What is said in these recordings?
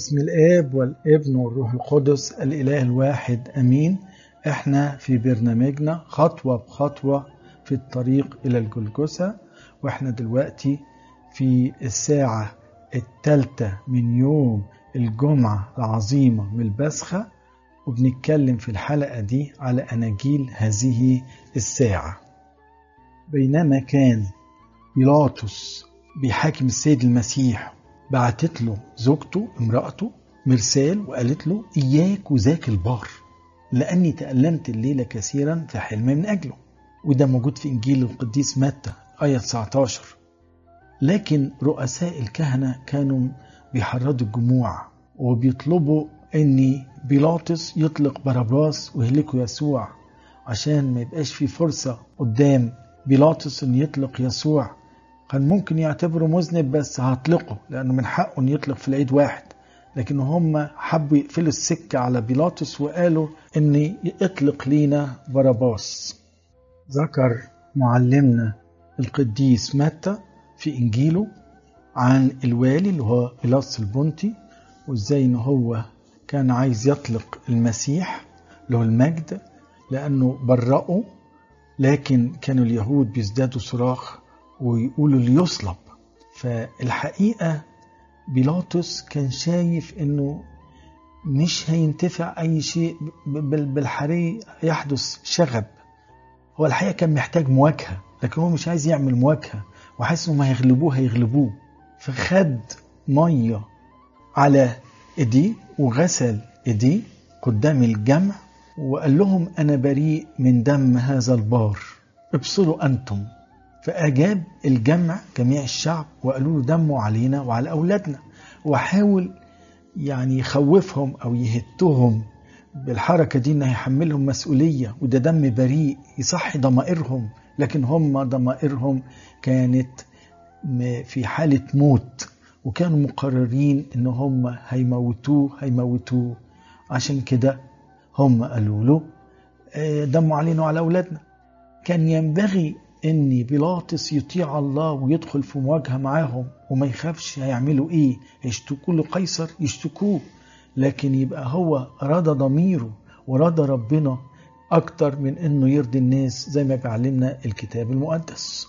بسم الآب والابن والروح القدس الإله الواحد أمين احنا في برنامجنا خطوة بخطوة في الطريق إلى الجلجسة واحنا دلوقتي في الساعة الثالثة من يوم الجمعة العظيمة من البسخة وبنتكلم في الحلقة دي على أناجيل هذه الساعة بينما كان بيلاطس بيحاكم السيد المسيح بعتت له زوجته امرأته مرسال وقالت له إياك وذاك البار لأني تألمت الليلة كثيرا في حلم من أجله وده موجود في إنجيل القديس متى آية 19 لكن رؤساء الكهنة كانوا بيحرضوا الجموع وبيطلبوا ان بيلاطس يطلق باراباس ويهلكوا يسوع عشان ما يبقاش في فرصة قدام بيلاطس ان يطلق يسوع كان ممكن يعتبره مذنب بس هطلقه لانه من حقه ان يطلق في العيد واحد لكن هم حبوا يقفلوا السكة على بيلاطس وقالوا ان اطلق لينا باراباس ذكر معلمنا القديس متى في انجيله عن الوالي اللي هو بيلاطس البنطي وازاي ان هو كان عايز يطلق المسيح له المجد لانه برأه لكن كانوا اليهود بيزدادوا صراخ ويقولوا ليصلب فالحقيقة بيلاطس كان شايف انه مش هينتفع اي شيء بالحري يحدث شغب هو الحقيقة كان محتاج مواجهة لكن هو مش عايز يعمل مواجهة وحاسس انهم هيغلبوه هيغلبوه فخد ميه على ايديه وغسل ايديه قدام الجمع وقال لهم انا بريء من دم هذا البار ابصروا انتم فاجاب الجمع جميع الشعب وقالوا له دمه علينا وعلى اولادنا وحاول يعني يخوفهم او يهتهم بالحركه دي انه هيحملهم مسؤوليه وده دم بريء يصحي ضمائرهم لكن هم ضمائرهم كانت في حالة موت وكانوا مقررين ان هم هيموتوه هيموتوه عشان كده هم قالوا له دموا علينا وعلى اولادنا كان ينبغي ان بيلاطس يطيع الله ويدخل في مواجهه معاهم وما يخافش هيعملوا ايه يشتكوا له قيصر يشتكوه لكن يبقى هو رضى ضميره ورضى ربنا اكتر من انه يرضي الناس زي ما بيعلمنا الكتاب المقدس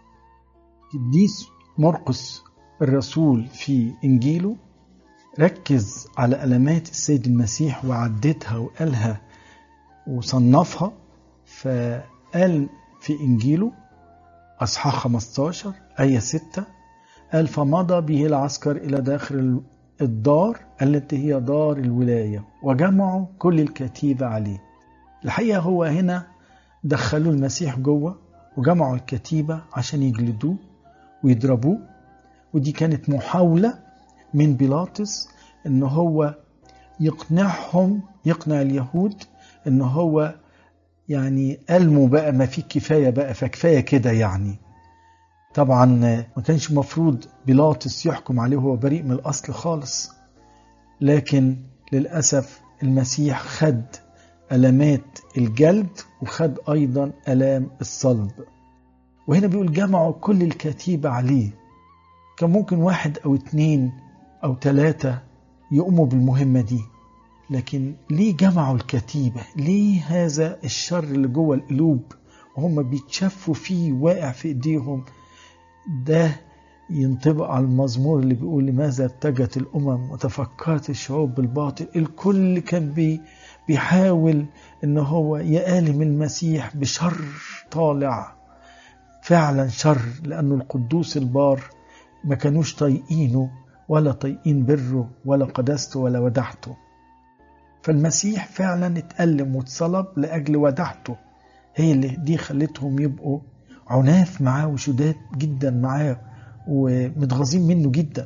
قديس مرقس الرسول في انجيله ركز على علامات السيد المسيح وعدتها وقالها وصنفها فقال في انجيله اصحاح 15 ايه 6 قال فمضى به العسكر الى داخل الدار التي هي دار الولايه وجمعوا كل الكتيبه عليه الحقيقه هو هنا دخلوا المسيح جوه وجمعوا الكتيبه عشان يجلدوه ويضربوه ودي كانت محاولة من بيلاطس ان هو يقنعهم يقنع اليهود ان هو يعني ألموا بقى ما فيه كفاية بقى فكفاية كده يعني طبعا ما كانش مفروض بيلاطس يحكم عليه وهو بريء من الأصل خالص لكن للأسف المسيح خد ألمات الجلد وخد أيضا ألام الصلب وهنا بيقول جمعوا كل الكتيبة عليه كان ممكن واحد أو اتنين أو تلاتة يقوموا بالمهمة دي لكن ليه جمعوا الكتيبة ليه هذا الشر اللي جوه القلوب وهم بيتشفوا فيه واقع في ايديهم ده ينطبق على المزمور اللي بيقول لماذا اتجت الأمم وتفكرت الشعوب بالباطل الكل كان بي بيحاول ان هو يآلم المسيح بشر طالع فعلا شر لأنه القدوس البار ما كانوش طايقينه ولا طايقين بره ولا قداسته ولا ودعته فالمسيح فعلا اتألم واتصلب لأجل ودعته هي اللي دي خلتهم يبقوا عناف معاه وشداد جدا معاه ومتغاظين منه جدا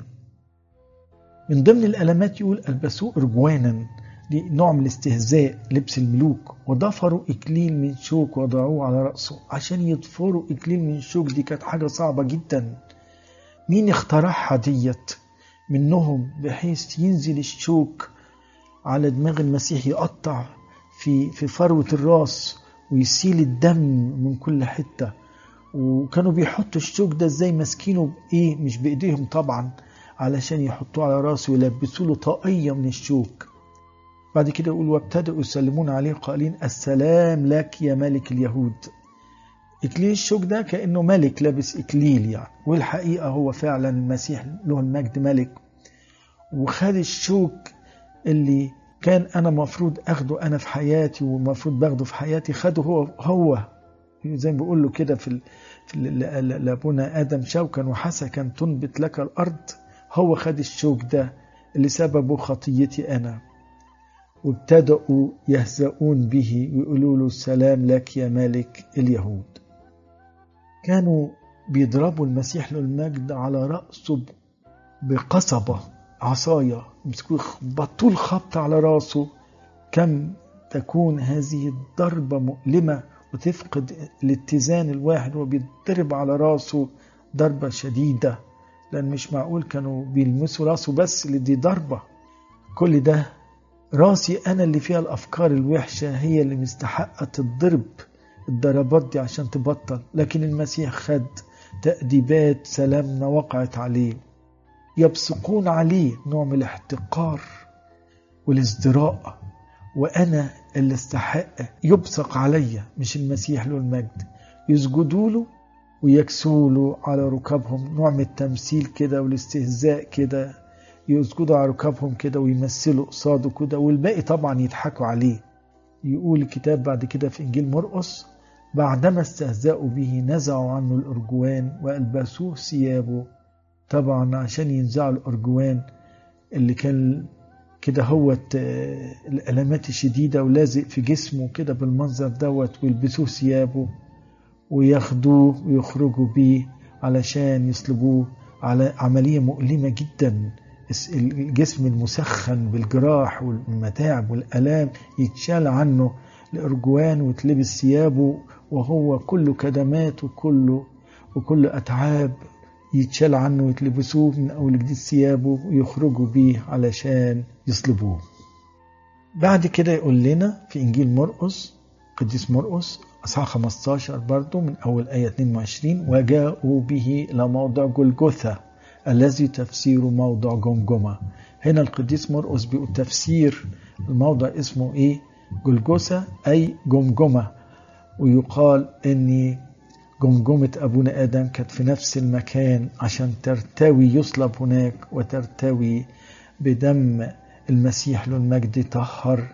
من ضمن الألمات يقول ألبسوه إرجوانا دي نوع من الاستهزاء لبس الملوك وضفروا إكليل من شوك وضعوه على رأسه عشان يضفروا إكليل من شوك دي كانت حاجة صعبة جدا مين اخترعها ديت منهم بحيث ينزل الشوك على دماغ المسيح يقطع في في فروة الراس ويسيل الدم من كل حتة وكانوا بيحطوا الشوك ده ازاي ماسكينه بايه مش بايديهم طبعا علشان يحطوه على راسه ويلبسوا له طاقية من الشوك بعد كده يقول وابتدأوا يسلمون عليه قائلين السلام لك يا ملك اليهود إكليل الشوك ده كأنه ملك لابس إكليل يعني والحقيقة هو فعلا المسيح له المجد ملك وخد الشوك اللي كان أنا مفروض أخده أنا في حياتي ومفروض باخده في حياتي خده هو هو زي ما بيقول له كده في, في لابونا آدم شوكا وحسكا تنبت لك الأرض هو خد الشوك ده اللي سببه خطيتي أنا وابتدأوا يهزؤون به ويقولوا له السلام لك يا ملك اليهود كانوا بيضربوا المسيح له المجد على رأسه بقصبة عصاية مسكوه بطوا الخبط على راسه كم تكون هذه الضربة مؤلمة وتفقد الاتزان الواحد وبيضرب على راسه ضربة شديدة لأن مش معقول كانوا بيلمسوا راسه بس اللي دي ضربة كل ده راسي أنا اللي فيها الأفكار الوحشة هي اللي مستحقة الضرب الضربات دي عشان تبطل لكن المسيح خد تأديبات سلامنا وقعت عليه يبصقون عليه نوع من الاحتقار والازدراء وأنا اللي استحق يبصق عليا مش المسيح له المجد يسجدوا له ويكسوا له على ركابهم نوع من التمثيل كده والاستهزاء كده يسجدوا على ركابهم كده ويمثلوا قصاده كده والباقي طبعا يضحكوا عليه يقول الكتاب بعد كده في إنجيل مرقس بعدما استهزأوا به نزعوا عنه الأرجوان وألبسوه ثيابه طبعا عشان ينزعوا الأرجوان اللي كان كده هوت الألمات الشديدة ولازق في جسمه كده بالمنظر دوت ويلبسوه ثيابه وياخدوه ويخرجوا بيه علشان يصلبوه على عملية مؤلمة جدا الجسم المسخن بالجراح والمتاعب والآلام يتشال عنه الأرجوان وتلبس ثيابه وهو كله كدمات وكله وكل أتعاب يتشال عنه ويتلبسوه من أول جديد ثيابه ويخرجوا بيه علشان يصلبوه بعد كده يقول لنا في إنجيل مرقس قديس مرقس أصحاح 15 برضه من أول آية 22 وجاءوا به إلى موضع جلجثة الذي تفسيره موضع جمجمة هنا القديس مرقس بيقول تفسير الموضع اسمه إيه جلجثة أي جمجمة ويقال أن جمجمة أبونا آدم كانت في نفس المكان عشان ترتوي يصلب هناك وترتوي بدم المسيح له المجد يطهر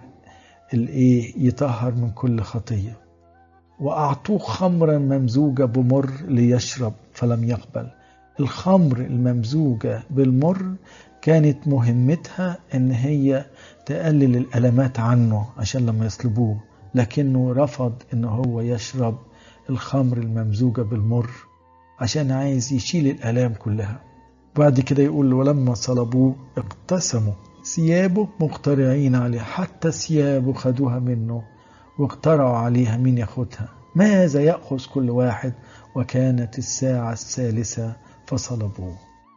الايه يطهر من كل خطيه واعطوه خمرا ممزوجه بمر ليشرب فلم يقبل الخمر الممزوجه بالمر كانت مهمتها ان هي تقلل الالمات عنه عشان لما يصلبوه لكنه رفض ان هو يشرب الخمر الممزوجه بالمر عشان عايز يشيل الالام كلها بعد كده يقول ولما صلبوه اقتسموا ثيابه مقترعين عليه حتى ثيابه خدوها منه واقترعوا عليها مين ياخدها ماذا يأخذ كل واحد وكانت الساعة الثالثة فصلبوه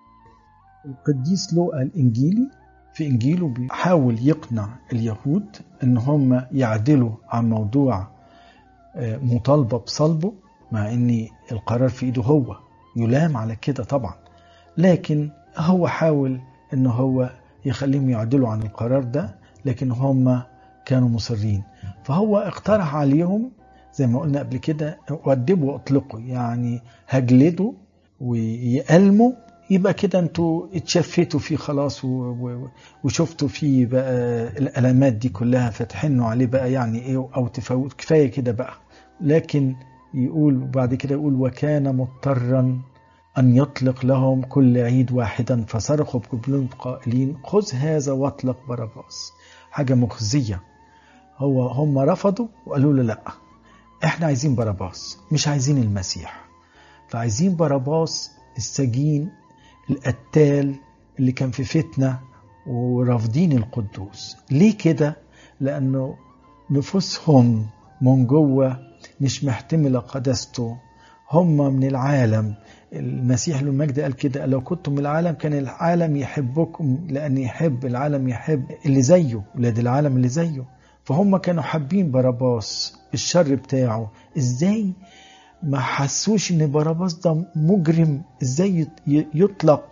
القديس لوقا الإنجيلي في إنجيله بيحاول يقنع اليهود إن هم يعدلوا عن موضوع مطالبة بصلبه مع إن القرار في إيده هو يلام على كده طبعا لكن هو حاول إن هو يخليهم يعدلوا عن القرار ده لكن هم كانوا مصرين فهو اقترح عليهم زي ما قلنا قبل كده ودبوا واطلقوا يعني هجلدوا ويألموا يبقى كده انتوا اتشفتوا فيه خلاص وشفتوا فيه بقى الالامات دي كلها فتحنوا عليه بقى يعني ايه او تفوت كفايه كده بقى لكن يقول بعد كده يقول وكان مضطرا أن يطلق لهم كل عيد واحدا فصرخوا بقبلهم قائلين خذ هذا واطلق بarabbas حاجة مخزية هو هم رفضوا وقالوا له لا احنا عايزين بarabbas مش عايزين المسيح فعايزين بarabbas السجين القتال اللي كان في فتنة ورافضين القدوس ليه كده لأنه نفوسهم من جوه مش محتملة قداسته هم من العالم المسيح له المجد قال كده لو كنتم من العالم كان العالم يحبكم لأن يحب العالم يحب اللي زيه ولاد العالم اللي زيه فهم كانوا حابين بarabbas الشر بتاعه ازاي ما حسوش ان بarabbas ده مجرم ازاي يطلق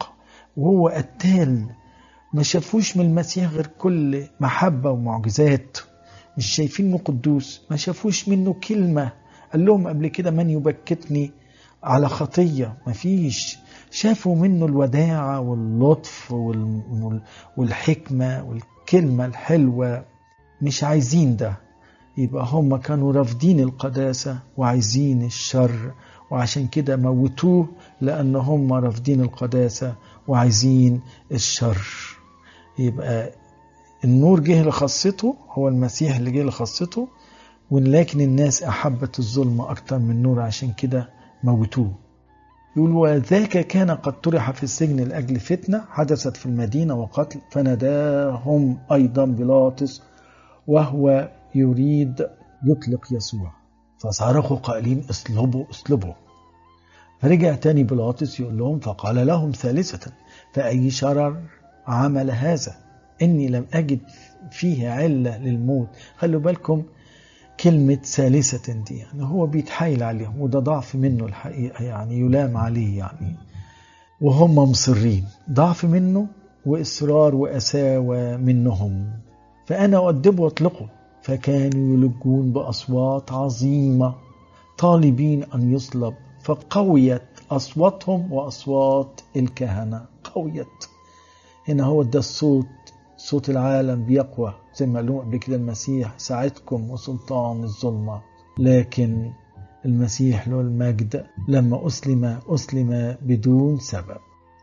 وهو قتال ما شافوش من المسيح غير كل محبة ومعجزات مش شايفينه قدوس ما شافوش منه كلمة قال لهم قبل كده من يبكتني على خطية ما فيش شافوا منه الوداعة واللطف والحكمة والكلمة الحلوة مش عايزين ده يبقى هم كانوا رافضين القداسة وعايزين الشر وعشان كده موتوه لأن هم رافضين القداسة وعايزين الشر يبقى النور جه لخاصته هو المسيح اللي جه لخاصته ولكن الناس أحبت الظلم أكتر من النور عشان كده موتوه يقول وذاك كان قد طرح في السجن لأجل فتنة حدثت في المدينة وقتل فناداهم أيضا بيلاطس وهو يريد يطلق يسوع فصرخوا قائلين اصلبوا اصلبوا فرجع تاني بيلاطس يقول لهم فقال لهم ثالثة فأي شرر عمل هذا إني لم أجد فيه علة للموت خلوا بالكم كلمة ثالثة دي يعني هو بيتحايل عليهم وده ضعف منه الحقيقة يعني يلام عليه يعني وهم مصرين ضعف منه وإصرار وأساوة منهم فأنا أؤدبه وأطلقه فكانوا يلجون بأصوات عظيمة طالبين أن يصلب فقويت أصواتهم وأصوات الكهنة قويت هنا هو ده الصوت صوت العالم بيقوى زي ما قالوا قبل كده المسيح ساعدكم وسلطان الظلمة لكن المسيح له المجد لما أسلم أسلم بدون سبب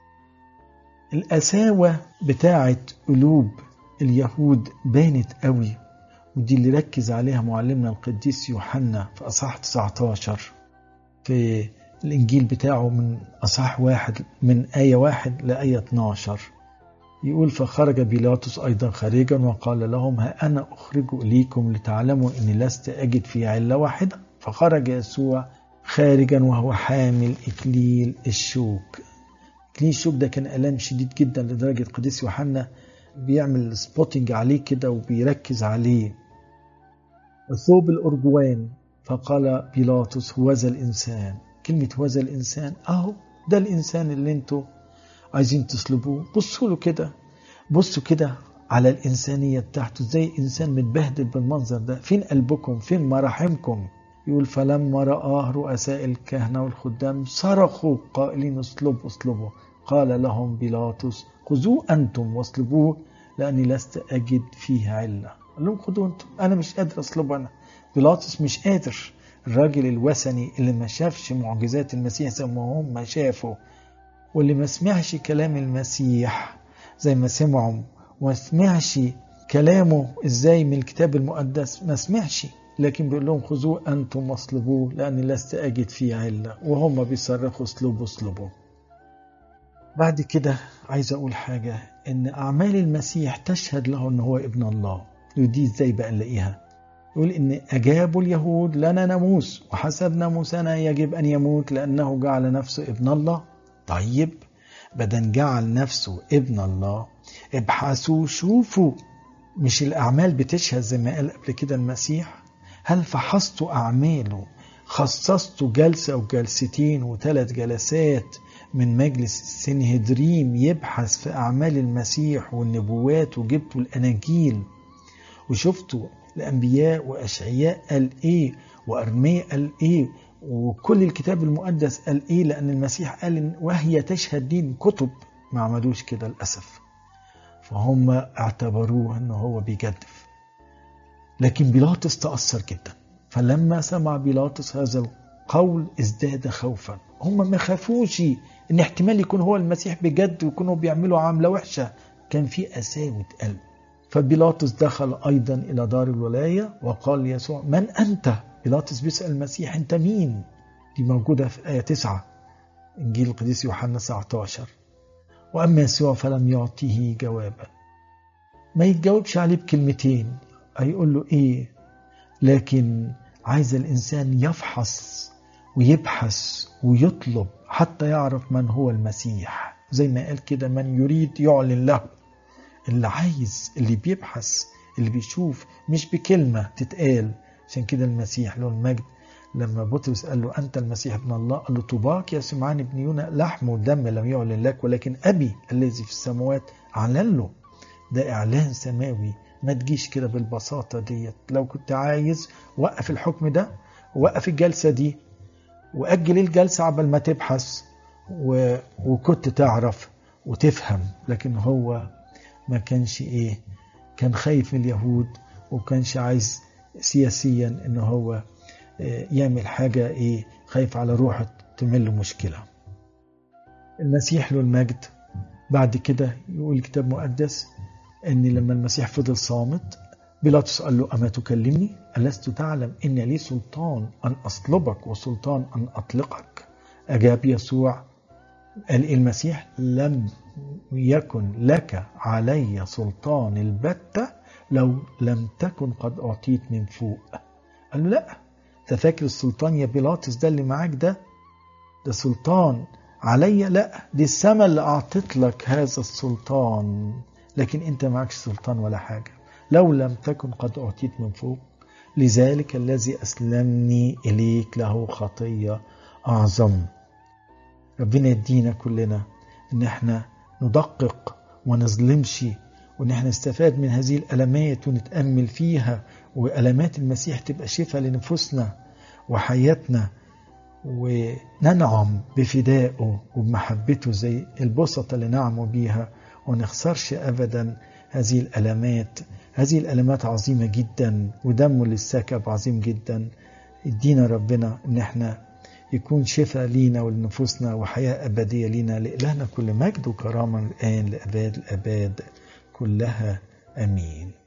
القساوة بتاعة قلوب اليهود بانت قوي ودي اللي ركز عليها معلمنا القديس يوحنا في أصحاح 19 في الإنجيل بتاعه من أصحاح واحد من آية واحد لآية 12 يقول فخرج بيلاطس أيضا خارجا وقال لهم ها أنا أخرج إليكم لتعلموا أني لست أجد في علة واحدة فخرج يسوع خارجا وهو حامل إكليل الشوك إكليل الشوك ده كان ألام شديد جدا لدرجة قديس يوحنا بيعمل سبوتنج عليه كده وبيركز عليه ثوب الأرجوان فقال بيلاطس هوذا الإنسان كلمة هوذا الإنسان أهو ده الإنسان اللي انتوا عايزين تصلبوه بصوا له كده بصوا كده على الإنسانية بتاعته زي إنسان متبهدل بالمنظر ده فين قلبكم فين مراحمكم يقول فلما رآه رؤساء الكهنة والخدام صرخوا قائلين اصلبوا اصلبوا قال لهم بيلاطس خذوه أنتم واصلبوه لأني لست أجد فيه علة قال لهم خذوه أنتم أنا مش قادر أصلبه أنا بيلاطس مش قادر الراجل الوثني اللي ما شافش معجزات المسيح زي ما هم شافوا واللي ما سمعش كلام المسيح زي ما سمعوا وما سمعش كلامه ازاي من الكتاب المقدس ما سمعش لكن بيقول لهم خذوه انتم واصلبوه لاني لست اجد فيه عله وهم بيصرخوا اصلبوا اصلبوا بعد كده عايز اقول حاجه ان اعمال المسيح تشهد له ان هو ابن الله ودي ازاي بقى نلاقيها يقول ان اجابوا اليهود لنا ناموس وحسب ناموسنا يجب ان يموت لانه جعل نفسه ابن الله طيب بدن جعل نفسه ابن الله ابحثوا شوفوا مش الأعمال بتشهد زي ما قال قبل كده المسيح هل فحصتوا أعماله خصصتوا جلسة وجلستين وثلاث جلسات من مجلس السنهدريم يبحث في أعمال المسيح والنبوات وجبتوا الأناجيل وشفتوا الأنبياء وأشعياء قال إيه وأرميا قال إيه وكل الكتاب المقدس قال ايه لان المسيح قال إن وهي تشهد دين كتب ما عملوش كده للاسف فهم اعتبروه ان هو بيجدف لكن بيلاطس تاثر جدا فلما سمع بيلاطس هذا القول ازداد خوفا هم ما خافوش ان احتمال يكون هو المسيح بجد ويكونوا بيعملوا عامله وحشه كان في قساوه قلب فبيلاطس دخل ايضا الى دار الولايه وقال ليسوع من انت بيلاطس بيسأل المسيح أنت مين؟ دي موجودة في آية 9 إنجيل القديس يوحنا 19 وأما يسوع فلم يعطيه جوابا ما يتجاوبش عليه بكلمتين هيقول له إيه لكن عايز الإنسان يفحص ويبحث ويطلب حتى يعرف من هو المسيح زي ما قال كده من يريد يعلن له اللي عايز اللي بيبحث اللي بيشوف مش بكلمة تتقال عشان كده المسيح له المجد لما بطرس قال له أنت المسيح ابن الله قال له طوباك يا سمعان ابن يونا لحم ودم لم يعلن لك ولكن أبي الذي في السماوات أعلن له ده إعلان سماوي ما تجيش كده بالبساطة ديت لو كنت عايز وقف الحكم ده وقف الجلسة دي وأجل الجلسة عبال ما تبحث و... وكنت تعرف وتفهم لكن هو ما كانش إيه كان خايف من اليهود وكانش عايز سياسيا إن هو يعمل حاجة إيه خايف على روحه تمل له مشكلة المسيح له المجد بعد كده يقول الكتاب المقدس ان لما المسيح فضل صامت بيلاطس قال له اما تكلمني الست تعلم ان لي سلطان ان اصلبك وسلطان ان اطلقك اجاب يسوع قال إيه المسيح لم يكن لك علي سلطان البتة لو لم تكن قد اعطيت من فوق قال له لا انت فاكر السلطان يا بيلاطس ده اللي معاك ده ده سلطان عليا لا دي السماء اللي اعطت لك هذا السلطان لكن انت معكش سلطان ولا حاجه لو لم تكن قد اعطيت من فوق لذلك الذي اسلمني اليك له خطيه اعظم ربنا يدينا كلنا ان احنا ندقق ونظلمش وان احنا نستفاد من هذه الالمات ونتامل فيها والامات المسيح تبقى شفاء لنفوسنا وحياتنا وننعم بفدائه وبمحبته زي البسطة اللي نعموا بيها ونخسرش أبدا هذه الألمات هذه الألمات عظيمة جدا ودمه للسكب عظيم جدا ادينا ربنا ان احنا يكون شفاء لينا ولنفوسنا وحياة أبدية لينا لإلهنا كل مجد وكرامة الآن لأباد الأباد كلها أمين